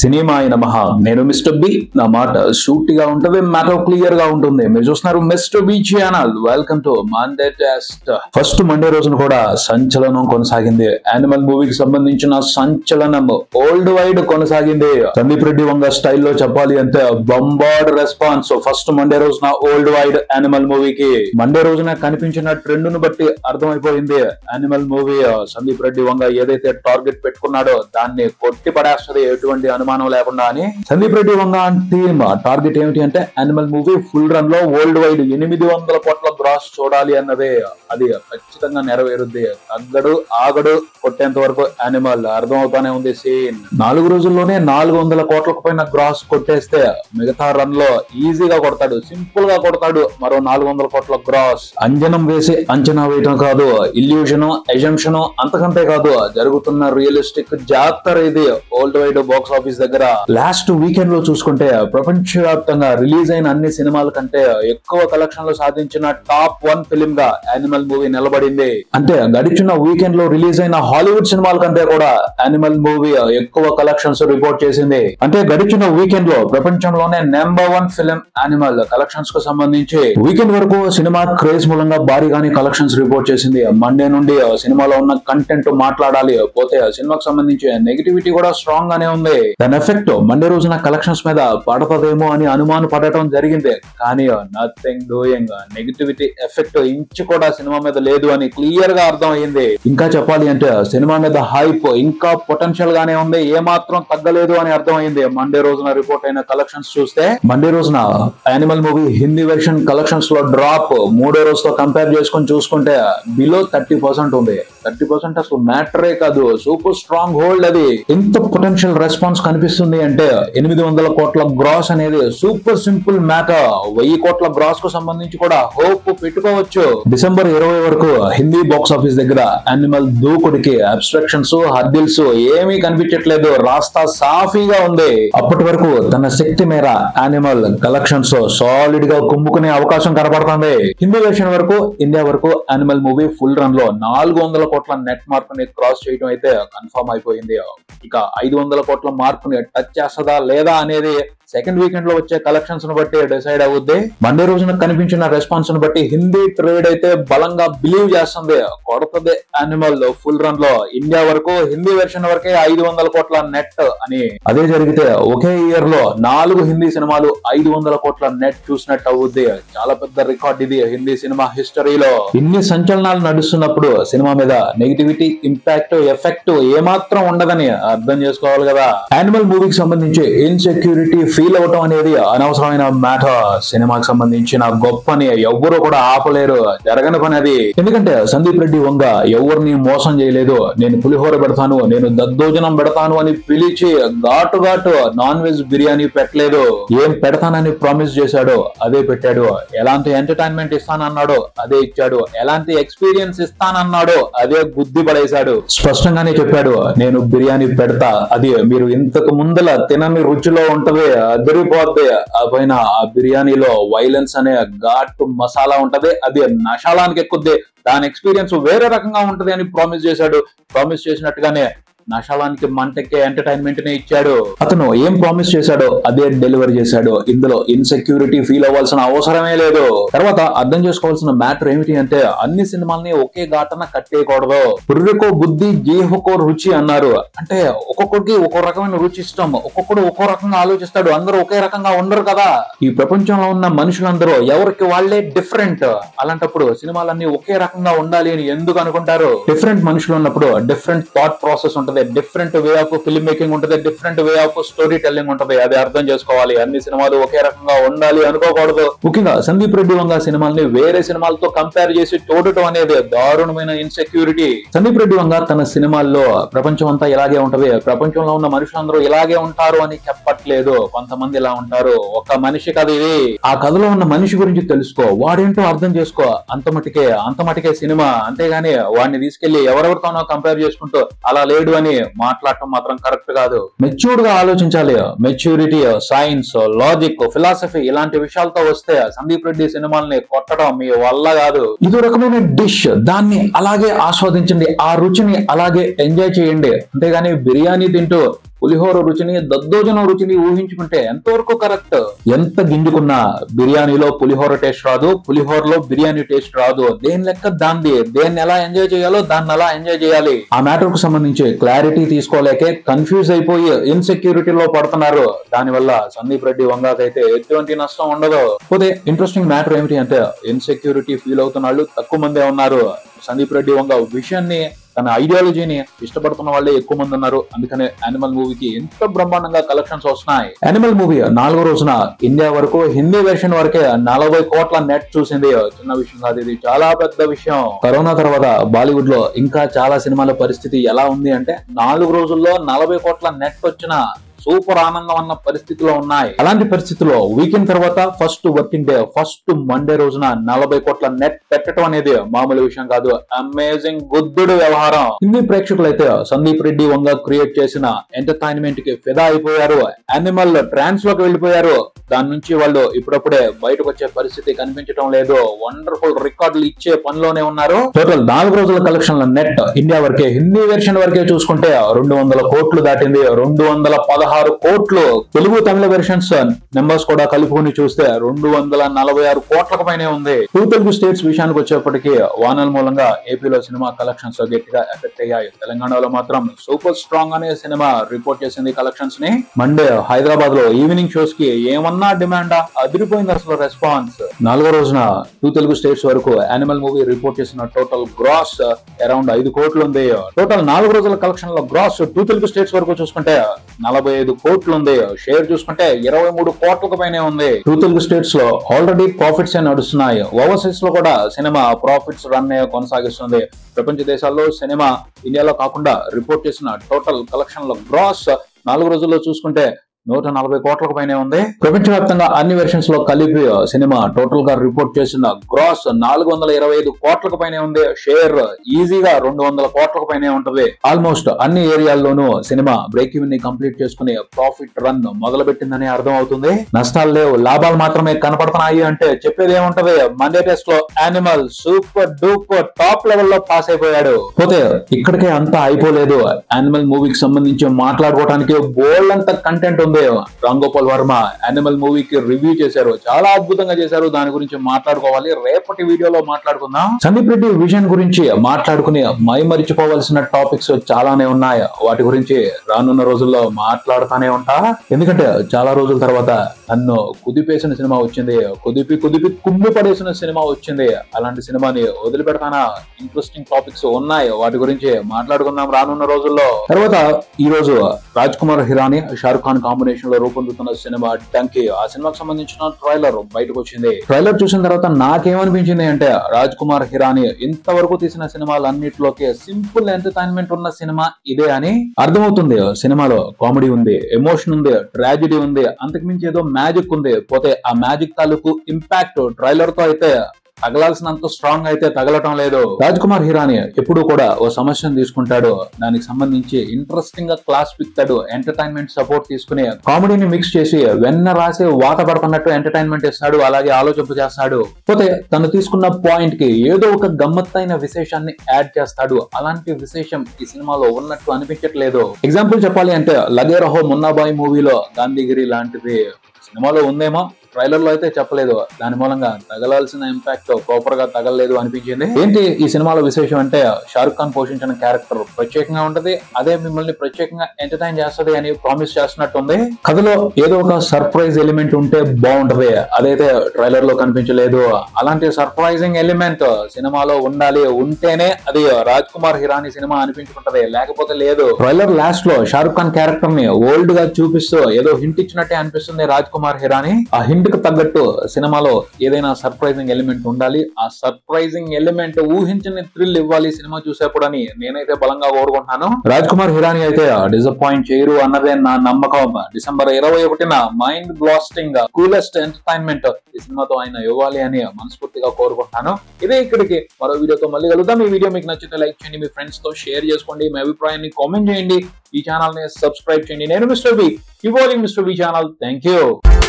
cinema అయిన మహా నేను మిస్టర్ బి నా మాట సూటిగా ఉంటుంది మ్యాటర్ క్లియర్ గా ఉంటుంది మీరు చూస్తున్నారు mister B channel welcome to Monday test first Monday రోజున కూడా సంచలనం కొనసాగింది యానిమల్ మూవీకి సంబంధించిన సంచలనం ఓల్డ్ వైడ్ కొనసాగింది సందీప్ రెడ్డి వంగ స్టైల్లో చెప్పాలి అంటే బంబార్డ్ రెస్పాన్స్ ఫస్ట్ మండే రోజున ఓల్డ్ వైడ్ యానిమల్ మూవీకి మండే రోజున కనిపించిన ట్రెండ్ ను బట్టి అర్థమైపోయింది యానిమల్ మూవీ సందీప్ రెడ్డి వంగ ఏదైతే టార్గెట్ పెట్టుకున్నాడో దాన్ని కొట్టి పడేస్తుంది ఎటువంటి అనుమానం లేకుండా అని సందీప్ రెడ్డి వంగ టీమ్ టార్గెట్ ఏమిటి అంటే యానిమల్ మూవీ ఫుల్ రన్ లో వరల్డ్ వైడ్ ఎనిమిది వందల కోట్ల గ్రాస్ చూడాలి అన్నదే అది ఖచ్చితంగా నెరవేరుద్ది తగ్గడు ఆగడు కొట్టేంత వరకు యానిమల్ అర్థమవుతానే ఉంది సీన్ నాలుగు రోజుల్లోనే నాలుగు వందల కోట్లకు పైన గ్రాస్ కొట్టేస్తే మిగతా రన్ లో ఈజీగా కొడతాడు సింపుల్ గా కొడతాడు మరో నాలుగు వందల కోట్ల గ్రాస్ అంజనం వేసి అంచనా వేయటం కాదు ఇల్యూషన్ ఎజంప్షన్ అంతకంటే కాదు జరుగుతున్న రియలిస్టిక్ జాతర ఇది వరల్డ్ వైడ్ బాక్స్ ఆఫీస్ దగ్గర లాస్ట్ వీకెండ్ లో చూసుకుంటే ప్రపంచవ్యాప్తంగా రిలీజ్ అయిన అన్ని సినిమాల కంటే ఎక్కువ కలెక్షన్లు సాధించిన టాప్ వన్ ఫిలిం గా యానిమల్ మూవీ నిలబడింది అంటే గడిచిన వీకెండ్ లో రిలీజ్ అయిన హాలీవుడ్ సినిమాల కంటే కూడా యానిమల్ మూవీ ఎక్కువ కలెక్షన్స్ రిపోర్ట్ చేసింది అంటే గడిచిన వీకెండ్ లో ప్రపంచంలోనే number one film animal collections కు సంబంధించి వీకెండ్ వరకు సినిమా క్రేజ్ మూలంగా భారీగానే కలెక్షన్స్ రిపోర్ట్ చేసింది మండే నుండి సినిమాలో ఉన్న కంటెంట్ మాట్లాడాలి పోతే సినిమాకు సంబంధించి నెగిటివిటీ కూడా స్ట్రాంగ్ గానే ఉంది దాని ఎఫెక్ట్ మండే రోజున కలెక్షన్స్ మీద పడతదేమో అని అనుమానం పడటం జరిగింది కానీ nothing doing negativity effect inch కూడా సినిమా మీద లేదు అని క్లియర్ గా అర్థం అయ్యింది ఇంకా చెప్పాలి అంటే సినిమా మీద హైప్ ఇంకా పొటెన్షియల్ గానే ఉంది ఏ మాత్రం తగ్గలేదు అని అర్థం అయింది మండే రోజున రిపోర్ట్ అయిన కలెక్షన్స్ చూస్తే మండే రోజున animal movie Hindi version collections లో డ్రాప్ మూడో రోజుతో కంపేర్ చేసుకొని చూసుకుంటే బిలో థర్టీ పర్సెంట్ ఉంది థర్టీ పర్సెంట్ అసలు మ్యాటరే కాదు సూపర్ స్ట్రాంగ్ హోల్డ్ అది ఎంత పొటెన్షియల్ రెస్పాన్స్ కనిపిస్తుంది అంటే ఎనిమిది వందల కోట్ల గ్రాస్ అనేది సూపర్ సింపుల్ మ్యాటర్ వెయ్యి కోట్ల గ్రాస్ కు సంబంధించి కూడా హోప్ పెట్టుకోవచ్చు డిసెంబర్ ఇరవై వరకు హిందీ బాక్స్ ఆఫీస్ దగ్గర యానిమల్ దూకుడికి అబ్స్ట్రక్షన్స్ హర్డిల్స్ ఏమీ కనిపించట్లేదు రాస్తా సాఫీగా ఉంది అప్పటి వరకు తన శక్తి మేర యానిమల్ కలెక్షన్స్ సాలిడ్ గా కుమ్ముకునే అవకాశం కనబడుతుంది హిందీ వెర్షన్ వరకు ఇండియా వరకు యానిమల్ మూవీ ఫుల్ రన్ లో నాలుగు వందల కోట్ల నెట్ మార్క్ ని క్రాస్ చేయడం అయితే కన్ఫర్మ్ అయిపోయింది ఇక ఐదు వందల కోట్ల మార్క్ ని టచ్ చేస్తుందా లేదా అనేది సెకండ్ వీకెండ్ లో వచ్చే కలెక్షన్స్ ను బట్టి డిసైడ్ అవుద్ది మండే రోజున కనిపించిన రెస్పాన్స్ ను బట్టి హిందీ ట్రేడ్ అయితే బలంగా బిలీవ్ చేస్తుంది కొడుతుంది యానిమల్ ఫుల్ రన్ లో ఇండియా వరకు హిందీ వెర్షన్ వరకే ఐదు వందల కోట్ల నెట్ అని అదే జరిగితే ఒకే ఇయర్ లో నాలుగు హిందీ సినిమాలు ఐదు వందల కోట్ల నెట్ చూసినట్టు అవుద్ది చాలా పెద్ద రికార్డ్ ఇది హిందీ సినిమా హిస్టరీలో ఇన్ని సంచలనాలు నడుస్తున్నప్పుడు సినిమా మీద నెగిటివిటీ ఇంపాక్ట్ ఎఫెక్ట్ ఏమాత్రం ఉండదని అర్థం చేసుకోవాలి కదా యానిమల్ మూవీకి సంబంధించి ఇన్సెక్యూరిటీ ఫీల్ అవటం అనేది అనవసరమైన మ్యాటర్ సినిమాకి సంబంధించిన గొప్పని ఎవ్వరూ కూడా ఆపలేరు జరగని పని అది ఎందుకంటే సందీప్ రెడ్డి వంగ ఎవరిని మోసం చేయలేదు నేను పులిహోర పెడతాను నేను దద్దోజనం పెడతాను అని పిలిచి ఘాటు ఘాటు నాన్ వెజ్ బిర్యానీ పెట్టలేదు ఏం పెడతానని ప్రామిస్ చేశాడో అదే పెట్టాడు ఎలాంటి ఎంటర్టైన్మెంట్ ఇస్తానన్నాడో అదే ఇచ్చాడు ఎలాంటి ఎక్స్పీరియన్స్ ఇస్తానన్నాడో అదే గుద్ది పడేశాడు స్పష్టంగానే చెప్పాడు నేను బిర్యానీ పెడతా అది మీరు ఇంతకు ముందల తినని రుచిలో ఉంటది అదిరిపోద్ది ఆ పైన ఆ బిర్యానీలో వైలెన్స్ అనే ఘాటు మసాలా ఉంటది అది నషాలానికి ఎక్కుద్ది దాని ఎక్స్పీరియన్స్ వేరే రకంగా ఉంటది అని ప్రామిస్ చేశాడు ప్రామిస్ చేసినట్టుగానే నషాలానికి మంటెక్కే ఎంటర్టైన్మెంట్ నే ఇచ్చాడు అతను ఏం ప్రామిస్ చేశాడో అదే డెలివరీ చేశాడు ఇందులో ఇన్సెక్యూరిటీ ఫీల్ అవ్వాల్సిన అవసరమే లేదు తర్వాత అర్థం చేసుకోవాల్సిన మ్యాటర్ ఏమిటి అంటే అన్ని సినిమాల్ని ఒకే ఘాటన కట్టేయకూడదు పుర్రెకో బుద్ధి జీహకో రుచి అన్నారు అంటే ఒక్కొక్కరికి ఒక్కో రకమైన రుచి ఇష్టం ఒక్కొక్కడు ఒక్కో రకంగా ఆలోచిస్తాడు అందరూ ఒకే రకంగా ఉండరు కదా ఈ ప్రపంచంలో ఉన్న మనుషులందరూ ఎవరికి వాళ్లే డిఫరెంట్ అలాంటప్పుడు సినిమాలన్నీ ఒకే రకంగా ఉండాలి అని ఎందుకు అనుకుంటారు డిఫరెంట్ మనుషులు ఉన్నప్పుడు డిఫరెంట్ థాట్ ప్రాసెస్ ఉంటుంది different way of film making ఉంటుంది different way of story telling ఉంటుంది అది అర్థం చేసుకోవాలి అన్ని సినిమాలు ఒకే రకంగా ఉండాలి అనుకోకూడదు ముఖ్యంగా సందీప్ రెడ్డి వంగ సినిమాల్ని వేరే సినిమాలతో కంపేర్ చేసి చూడటం అనేది దారుణమైన ఇన్సెక్యూరిటీ సందీప్ రెడ్డి వంగ తన సినిమాల్లో ప్రపంచం అంతా ఇలాగే ఉంటది ప్రపంచంలో ఉన్న మనుషులందరూ ఇలాగే ఉంటారు అని చెప్పట్లేదు కొంతమంది ఇలా ఉంటారు ఒక మనిషి కథ ఇది ఆ కథలో ఉన్న మనిషి గురించి తెలుసుకో వాడేంటో అర్థం చేసుకో అంత మటుకే అంత మటుకే సినిమా అంతేగాని వాడిని తీసుకెళ్లి ఎవరెవరితోనో కంపేర్ చేసుకుంటూ అలా లేడు అని మాట్లాడటం మాత్రం కరెక్ట్ కాదు మెచ్యూర్డ్ గా ఆలోచించాలి మెచ్యూరిటీ సైన్స్ లాజిక్ ఫిలాసఫీ ఇలాంటి విషయాలతో వస్తే సందీప్ రెడ్డి సినిమాల్ని కొట్టడం మీ వల్ల కాదు ఇది రకమైన డిష్ దాన్ని అలాగే ఆస్వాదించండి ఆ రుచిని అలాగే ఎంజాయ్ చేయండి అంతేగాని బిర్యానీ తింటూ పులిహోర రుచిని దద్దోజనం రుచిని ఊహించుకుంటే ఎంతవరకు కరెక్ట్ ఎంత గింజుకున్నా బిర్యానీలో పులిహోర టేస్ట్ రాదు పులిహోరలో బిర్యానీ టేస్ట్ రాదు దేని లెక్క దాంది దేన్ని ఎలా ఎంజాయ్ చేయాలో దాన్ని ఎలా ఎంజాయ్ చేయాలి ఆ మ్యాటర్ కు సంబంధించి క్లారిటీ తీసుకోలేకే కన్ఫ్యూజ్ అయిపోయి ఇన్సెక్యూరిటీలో పడుతున్నారు దానివల్ల సందీప్ రెడ్డి వంగాకైతే ఎటువంటి నష్టం ఉండదు పోతే ఇంట్రెస్టింగ్ మ్యాటర్ ఏమిటి అంటే ఇన్సెక్యూరిటీ ఫీల్ అవుతున్న వాళ్ళు తక్కువ మందే ఉన్నారు సందీప్ రెడ్డి వంగ విషయాన్ని తన ఐడియాలజీని ఇష్టపడుతున్న వాళ్ళే ఎక్కువ మంది ఉన్నారు అందుకనే యానిమల్ మూవీకి ఎంత బ్రహ్మాండంగా కలెక్షన్స్ వస్తున్నాయి యానిమల్ మూవీ నాలుగో రోజున ఇండియా వరకు హిందీ వెర్షన్ వరకే నలభై కోట్ల నెట్ చూసింది చిన్న విషయం కాదు ఇది చాలా పెద్ద విషయం కరోనా తర్వాత బాలీవుడ్ లో ఇంకా చాలా సినిమాల పరిస్థితి ఎలా ఉంది అంటే నాలుగు రోజుల్లో నలభై కోట్ల నెట్ వచ్చిన సూపర్ ఆనందం అన్న పరిస్థితిలో ఉన్నాయి అలాంటి పరిస్థితిలో వీకెండ్ తర్వాత first working day first Monday రోజున నలభై కోట్ల నెట్ పెట్టడం అనేది మామూలు విషయం కాదు అమేజింగ్ గుద్దుడు వ్యవహారం హిందీ ప్రేక్షకులైతే సందీప్ రెడ్డి వంగ క్రియేట్ చేసిన ఎంటర్టైన్మెంట్ కి ఫిదా అయిపోయారు యానిమల్ ట్రాన్స్ లోకి వెళ్ళిపోయారు దాని నుంచి వాళ్ళు ఇప్పుడప్పుడే బయటకు వచ్చే పరిస్థితి కనిపించడం లేదు వండర్ఫుల్ రికార్డులు ఇచ్చే పనిలోనే ఉన్నారు టోటల్ నాలుగు రోజుల కలెక్షన్ల నెట్ ఇండియా వరకే హిందీ వెర్షన్ వరకే చూసుకుంటే రెండు వందల కోట్లు దాటింది రెండు వందల పదహారు కోట్లు తెలుగు తమిళ వెర్షన్స్ నెంబర్స్ కూడా కలుపుకొని చూస్తే రెండు వందల నలభై ఆరు కోట్లకు పైనే ఉంది టూ తెలుగు స్టేట్స్ విషయానికి వచ్చేప్పటికీ వానల మూలంగా ఏపీలో సినిమా కలెక్షన్స్ గట్టిగా ఎఫెక్ట్ అయ్యాయి తెలంగాణలో మాత్రం సూపర్ స్ట్రాంగ్ అనే సినిమా రిపోర్ట్ చేసింది కలెక్షన్స్ ని మండే హైదరాబాద్ లో ఈవినింగ్ షోస్ కి ఏమన్నా డిమాండ్ అదిరిపోయింది అసలు రెస్పాన్స్ నాలుగో రోజున టూ తెలుగు స్టేట్స్ వరకు యానిమల్ మూవీ రిపోర్ట్ చేసిన టోటల్ గ్రాస్ అరౌండ్ ఐదు కోట్లు ఉంది టోటల్ నాలుగు రోజుల కలెక్షన్ లో గ్రాస్ టూ తెలుగు స్టేట్స్ వరకు చూసుకుంటే నలభై ఐదు కోట్లు ఉంది షేర్ చూసుకుంటే ఇరవై మూడు కోట్లకు పైనే ఉంది టూ తెలుగు స్టేట్స్ లో ఆల్రెడీ ప్రాఫిట్స్ నడుస్తున్నాయి ఓవర్సీస్ లో కూడా సినిమా ప్రాఫిట్స్ రన్ కొనసాగిస్తుంది ప్రపంచ దేశాల్లో సినిమా ఇండియాలో కాకుండా రిపోర్ట్ చేసిన టోటల్ కలెక్షన్ లో గ్రాస్ నాలుగు రోజుల్లో చూసుకుంటే నూట నలభై కోట్లకు పైనే ఉంది ప్రపంచవ్యాప్తంగా అన్ని వెర్షన్స్ లో కలిపి సినిమా టోటల్ గా రిపోర్ట్ చేసిన గ్రాస్ నాలుగు వందల ఇరవై ఐదు కోట్లకు పైనే ఉంది షేర్ ఈజీగా రెండు వందల కోట్లకు పైనే ఉంటది ఆల్మోస్ట్ అన్ని ఏరియాల్లోనూ సినిమా బ్రేక్ ఈవెన్ ని కంప్లీట్ చేసుకుని ప్రాఫిట్ రన్ మొదలు పెట్టిందని అర్థం అవుతుంది నష్టాలు లేవు లాభాలు మాత్రమే కనపడుతున్నాయి అంటే చెప్పేది ఏముంటది మండే టెస్ట్ లో animal super duper top level లో పాస్ అయిపోయాడు పోతే ఇక్కడికే అంతా అయిపోలేదు యానిమల్ మూవీకి సంబంధించి మాట్లాడుకోవడానికి బోల్డ్ అంత కంటెంట్ ఉంది రామ్ గోపాల్ వర్మ యానిమల్ మూవీకి రివ్యూ చేశారు చాలా అద్భుతంగా చేశారు దాని గురించి మాట్లాడుకోవాలి రేపటి వీడియోలో మాట్లాడుకుందాం సందీప్ రెడ్డి విజన్ గురించి మాట్లాడుకుని మై మరిచిపోవలసిన టాపిక్స్ చాలానే ఉన్నాయి వాటి గురించి రానున్న రోజుల్లో మాట్లాడుతానే ఉంటా ఎందుకంటే చాలా రోజుల తర్వాత నన్ను కుదిపేసిన సినిమా వచ్చింది కుదిపి కుదిపి కుమ్ము పడేసిన సినిమా వచ్చింది అలాంటి సినిమాని వదిలిపెడతానా ఇంట్రెస్టింగ్ టాపిక్స్ ఉన్నాయి వాటి గురించి మాట్లాడుకుందాం రానున్న రోజుల్లో తర్వాత ఈ రోజు రాజ్ కుమార్ హిరానీ షారుఖ్ ఖాన్ కాంబినేషన్ లో రూపొందుతున్న సినిమా డంకీ ఆ సినిమాకి సంబంధించిన ట్రైలర్ బయటకు వచ్చింది ట్రైలర్ చూసిన తర్వాత నాకేమనిపించింది అంటే రాజ్ కుమార్ హిరానీ ఇంతవరకు తీసిన సినిమాలన్నిటిలోకి సింపుల్ ఎంటర్టైన్మెంట్ ఉన్న సినిమా ఇదే అని అర్థమవుతుంది సినిమాలో కామెడీ ఉంది ఎమోషన్ ఉంది ట్రాజిడీ ఉంది అంతకుమించి ఏదో మ్యాజిక్ ఉంది పోతే ఆ మ్యాజిక్ తాలూకు ఇంపాక్ట్ ట్రైలర్ తో అయితే తగలాల్సినంత స్ట్రాంగ్ అయితే తగలటం లేదు రాజ్ కుమార్ హిరాని ఎప్పుడు కూడా ఓ సమస్యను తీసుకుంటాడు దానికి సంబంధించి ఇంట్రెస్టింగ్ గా క్లాస్ పిక్తాడు ఎంటర్టైన్మెంట్ సపోర్ట్ తీసుకుని కామెడీని మిక్స్ చేసి వెన్న రాసి వాత పడుతున్నట్టు ఎంటర్టైన్మెంట్ ఇస్తాడు అలాగే ఆలోచింపు చేస్తాడు పోతే తను తీసుకున్న పాయింట్ కి ఏదో ఒక గమ్మత్తైన విశేషాన్ని యాడ్ చేస్తాడు అలాంటి విశేషం ఈ సినిమాలో ఉన్నట్టు అనిపించట్లేదు ఎగ్జాంపుల్ చెప్పాలి అంటే లగే రహో మున్నాబాయ్ మూవీలో గాంధీగిరి లాంటిది సినిమాలో ఉందేమో ట్రైలర్ లో అయితే చెప్పలేదు దాని మూలంగా తగలాల్సిన ఇంపాక్ట్ ప్రాపర్ గా తగలలేదు అనిపించింది ఏంటి ఈ సినిమాలో విశేషం అంటే షారుఖ్ ఖాన్ పోషించిన క్యారెక్టర్ ప్రత్యేకంగా ఉంటది అదే మిమ్మల్ని ప్రత్యేకంగా ఎంటర్టైన్ చేస్తది అని ప్రామిస్ చేస్తున్నట్టుంది కథలో ఏదో ఒక సర్ప్రైజ్ ఎలిమెంట్ ఉంటే బాగుంటది అదైతే ట్రైలర్ లో కనిపించలేదు అలాంటి సర్ప్రైజింగ్ ఎలిమెంట్ సినిమాలో ఉండాలి ఉంటేనే అది రాజ్ కుమార్ హిరానీ సినిమా అనిపించుకుంటది లేకపోతే లేదు ట్రైలర్ లాస్ట్ లో షారుఖ్ ఖాన్ క్యారెక్టర్ ని ఓల్డ్ గా చూపిస్తూ ఏదో హింట్ ఇచ్చినట్టే అనిపిస్తుంది రాజ్ కుమార్ హిరానీ ఆ హింట్ కు తగ్గట్టు సినిమాలో ఏదైనా సర్ప్రైజింగ్ ఎలిమెంట్ ఉండాలి ఆ సర్ప్రైజింగ్ ఎలిమెంట్ ఊహించని థ్రిల్ ఇవ్వాలి సినిమా చూసేప్పుడు అని నేనైతే బలంగా కోరుకుంటున్నాను రాజ్ కుమార్ హిరానీ అయితే డిసప్పాయింట్ చేయరు అన్నదే నా నమ్మకం డిసెంబర్ ఇరవై ఒకటిన మైండ్ బ్లాస్టింగ్ కూలెస్ట్ ఎంటర్టైన్మెంట్ ఈ సినిమాతో ఆయన ఇవ్వాలి అని మనస్ఫూర్తిగా కోరుకుంటున్నాను ఇదే ఇక్కడికి మరో వీడియోతో మళ్ళీ కలుద్దాం ఈ వీడియో మీకు నచ్చితే లైక్ చేయండి మీ ఫ్రెండ్స్ తో షేర్ చేసుకోండి మీ అభిప్రాయాన్ని కామెంట్ చేయండి ఈ ఛానల్ ని సబ్స్క్రైబ్ చేయండి నేను మిస్టర్ బి ఈ watching mister B channel thank you